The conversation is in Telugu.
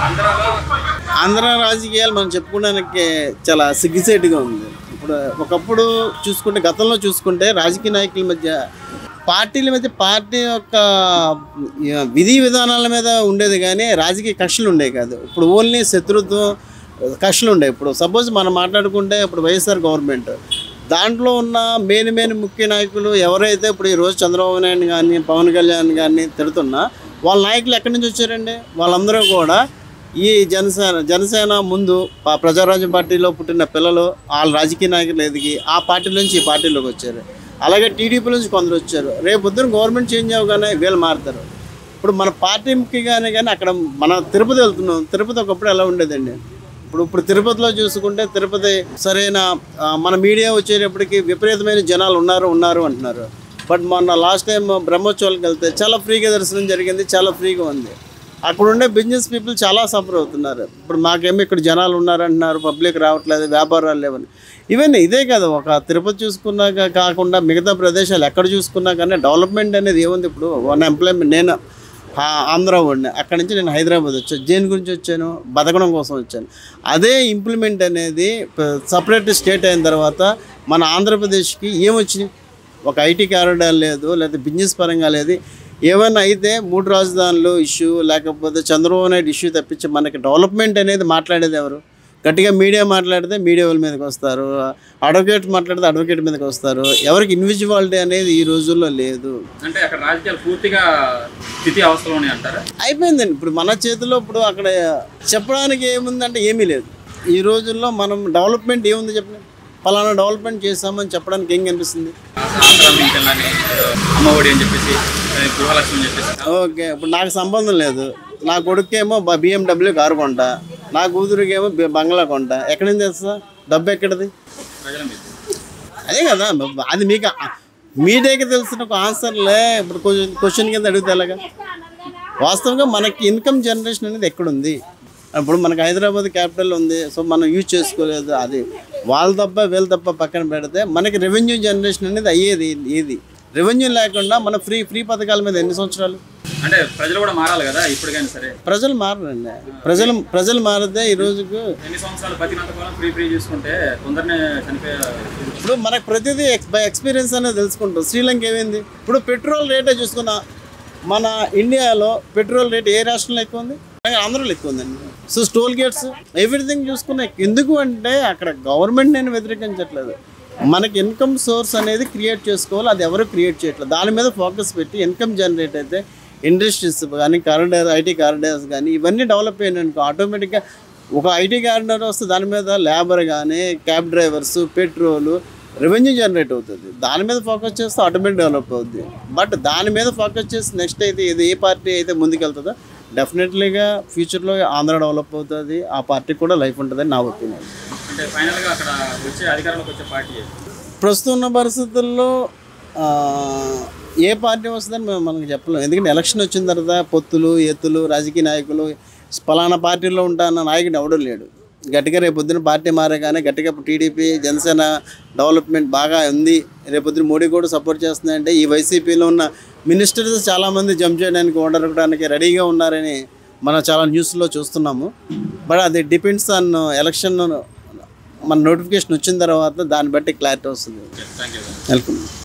ఆంధ్రాలో ఆంధ్ర రాజకీయాలు మనం చెప్పుకోవడానికి చాలా సిగ్గుసేటుగా ఉంది ఇప్పుడు ఒకప్పుడు చూసుకుంటే గతంలో చూసుకుంటే రాజకీయ నాయకుల మధ్య పార్టీల మధ్య పార్టీ యొక్క ఆ, విధి విధానాల మీద ఉండేది కానీ రాజకీయ కక్షలు ఉండేవి కాదు ఇప్పుడు ఓన్లీ శత్రుత్వం కక్షలు ఉండేవి ఇప్పుడు సపోజ్ మనం మాట్లాడుకుంటే ఇప్పుడు వైఎస్ఆర్ గవర్నమెంట్ దాంట్లో ఉన్న మెయిన్ మెయిన్ ముఖ్య నాయకులు ఎవరైతే ఇప్పుడు ఈరోజు చంద్రబాబు నాయుడు కానీ పవన్ కళ్యాణ్ కానీ తిడుతున్నా వాళ్ళ నాయకులు ఎక్కడి నుంచి వచ్చారండి వాళ్ళందరూ కూడా ఈ జనసేన జనసేన ముందు ప- ప్రజారాజ్యం పార్టీలో పుట్టిన పిల్లలు వాళ్ళ రాజకీయ నాయకులు ఎదిగి ఆ పార్టీ నుంచి ఈ పార్టీలోకి వచ్చారు అలాగే టీడీపీ నుంచి కొందరు వచ్చారు రేపు పొద్దున గవర్నమెంట్ చేంజ్ అవ్వగానే వీళ్ళు మారుతారు ఇప్పుడు మన పార్టీ ముఖ్యంగానే కానీ అక్కడ మన తిరుపతి వెళ్తున్నాం తిరుపతి ఒకప్పుడు ఎలా ఉండేదండి ఇప్పుడు ఇప్పుడు తిరుపతిలో చూసుకుంటే తిరుపతి సరైన ఆ, మన మీడియా వచ్చేటప్పటికి విపరీతమైన జనాలు ఉన్నారు ఉన్నారు అంటున్నారు బట్ మొన్న లాస్ట్ టైం బ్రహ్మోత్సవాలకు వెళ్తే చాలా ఫ్రీగా దర్శనం జరిగింది చాలా ఫ్రీగా ఉంది అక్కడ ఉండే బిజినెస్ పీపుల్ చాలా సఫర్ అవుతున్నారు ఇప్పుడు మాకేమో ఇక్కడ జనాలు ఉన్నారంటున్నారు పబ్లిక్ రావట్లేదు వ్యాపారాలు లేవని ఈవెన్ ఇదే కదా ఒక తిరుపతి చూసుకున్నాక కాకుండా మిగతా ప్రదేశాలు ఎక్కడ చూసుకున్నా కానీ డెవలప్మెంట్ అనేది ఏముంది ఇప్పుడు వన్ ఎంప్లాయ్మెంట్ నేను ఆ, ఆంధ్ర వాడిని అక్కడి నుంచి నేను హైదరాబాద్ వచ్చాను దేని గురించి వచ్చాను బతకడం కోసం వచ్చాను అదే ఇంప్లిమెంట్ అనేది సపరేట్ స్టేట్ అయిన తర్వాత మన ఆంధ్రప్రదేశ్కి ఏమొచ్చినాయి ఒక ఐటీ కారిడార్ లేదు లేకపోతే బిజినెస్ పరంగా లేదు ఏమైనా అయితే మూడు రాజధానులు ఇష్యూ లేకపోతే చంద్రబాబు నాయుడు ఇష్యూ తప్పించి మనకి డెవలప్మెంట్ అనేది మాట్లాడేది ఎవరు గట్టిగా మీడియా మాట్లాడితే మీడియా వాళ్ళ మీదకి వస్తారు అడ్వకేట్ మాట్లాడితే అడ్వకేట్ మీదకి వస్తారు ఎవరికి ఇండివిజువాలిటీ అనేది ఈ రోజుల్లో లేదు అంటే అక్కడ రాజకీయాలు పూర్తిగా స్థితి అవస్థలో ఉన్నాయి అంటారా అయిపోయిందండి ఇప్పుడు మన చేతిలో ఇప్పుడు అక్కడ చెప్పడానికి ఏముందంటే ఏమీ లేదు ఈ రోజుల్లో మనం డెవలప్మెంట్ ఏముంది చెప్పండి ఫలానా డెవలప్మెంట్ చేసామని చెప్పడానికి ఏం కనిపిస్తుంది ఆంధ్ర పింఛన్లని అమ్మ ఒడి అని చెప్పేసి ఆ, గృహలక్ష్మి అని చెప్పేసి ఓకే ఇప్పుడు నాకు సంబంధం లేదు నా కొడుకేమో బిఎండబ్ల్యూ కారు కొంట నా కూతురికేమో బి- బంగ్లా కొంట ఎక్కడి నుంచి తెస్తా డబ్బు ఎక్కడిది ప్రజల మీద అదే కదా అది మీకు మీడియాకి తెలిసిన ఒక ఆన్సర్లే ఇప్పుడు క్వశ్చన్ క్వశ్చన్ కింద అడిగితే ఎలాగా వాస్తవంగా మనకి ఇన్కమ్ జనరేషన్ అనేది ఎక్కడుంది ఇప్పుడు మనకి హైదరాబాద్ క్యాపిటల్ ఉంది సో మనం యూజ్ చేసుకోలేదు అది వాళ్ళు తప్ప వీళ్ళు తప్ప పక్కన పెడితే మనకి రెవెన్యూ జనరేషన్ అనేది అయ్యేది ఏది రెవెన్యూ లేకుండా మన ఫ్రీ ఫ్రీ పథకాల మీద ఎన్ని సంవత్సరాలు అంటే ప్రజలు కూడా మారాలి కదా ఇప్పటికైనా సరే ప్రజలు మారండి ప్రజలు ప్రజలు మారితే ఈ రోజుకు ఎన్ని సంవత్సరాలు బతికినంత కాలం ఫ్రీ ఫ్రీ చూసుకుంటే తొందరనే చనిపోయే ఇప్పుడు మనకు ప్రతిదీ ఎక్స్ బై ఎక్స్పీరియన్స్ అనేది తెలుసుకుంటాం శ్రీలంక ఏమైంది ఇప్పుడు పెట్రోల్ రేటే చూసుకున్నా మన ఇండియాలో పెట్రోల్ రేట్ ఏ రాష్ట్రంలో ఎక్కువ ఉంది అలాగే ఆంధ్రలో ఎక్కువ ఉందండి సో టోల్ గేట్స్ ఎవ్రీథింగ్ చూసుకున్నా ఎందుకు అంటే అక్కడ గవర్నమెంట్ నేను వ్యతిరేకించట్లేదు మనకి ఇన్కమ్ సోర్స్ అనేది క్రియేట్ చేసుకోవాలి అది ఎవరు క్రియేట్ చేయట్లేదు దాని మీద ఫోకస్ పెట్టి ఇన్కమ్ జనరేట్ అయితే ఇండస్ట్రీస్ కానీ కారిడార్ ఐటీ కారిడార్స్ కానీ ఇవన్నీ డెవలప్ అయినాయి ఆటోమేటిక్గా ఒక ఐటీ కారిడార్ వస్తే దాని మీద లేబర్ కానీ cab drivers petrol revenue generate అవుతుంది దాని మీద ఫోకస్ చేస్తే ఆటోమేటిక్ డెవలప్ అవుతుంది బట్ దాని మీద ఫోకస్ చేసి నెక్స్ట్ అయితే ఇది ఏ పార్టీ అయితే ముందుకెళ్తుందో డెఫినెట్లీగా ఫ్యూచర్లో ఆంధ్ర డెవలప్ అవుతుంది ఆ పార్టీకి కూడా లైఫ్ ఉంటుందని నా ఒపీనియన్ అంటే ఫైనల్గా అక్కడ వచ్చే అధికారంలోకి వచ్చే పార్టీ ఏది? ప్రస్తుతం ఉన్న పరిస్థితుల్లో ఆ, ఏ పార్టీ వస్తుందని మేము మనకు చెప్పలేము ఎందుకంటే ఎలక్షన్ వచ్చిన తర్వాత పొత్తులు ఎత్తులు రాజకీయ నాయకులు ఫలానా పార్టీలో ఉంటాన్న నాయకుడు ఎవడూ లేడు గట్టిగా రేపు పొద్దున పార్టీ మారగానే గట్టిగా టీడీపీ జనసేన డెవలప్మెంట్ బాగా ఉంది రేపు పొద్దున మోడీ కూడా సపోర్ట్ చేస్తున్నాయంటే ఈ వైసీపీలో ఉన్న మినిస్టర్స్ చాలామంది జంప్ చేయడానికి ఓడరకడానికి రెడీగా ఉన్నారని మనం చాలా న్యూస్లో చూస్తున్నాము బట్ అది డిపెండ్స్ ఆన్ ఎలక్షన్ మన నోటిఫికేషన్ వచ్చిన తర్వాత దాన్ని బట్టి క్లారిటీ వస్తుంది థ్యాంక్ యూ వెల్కమ్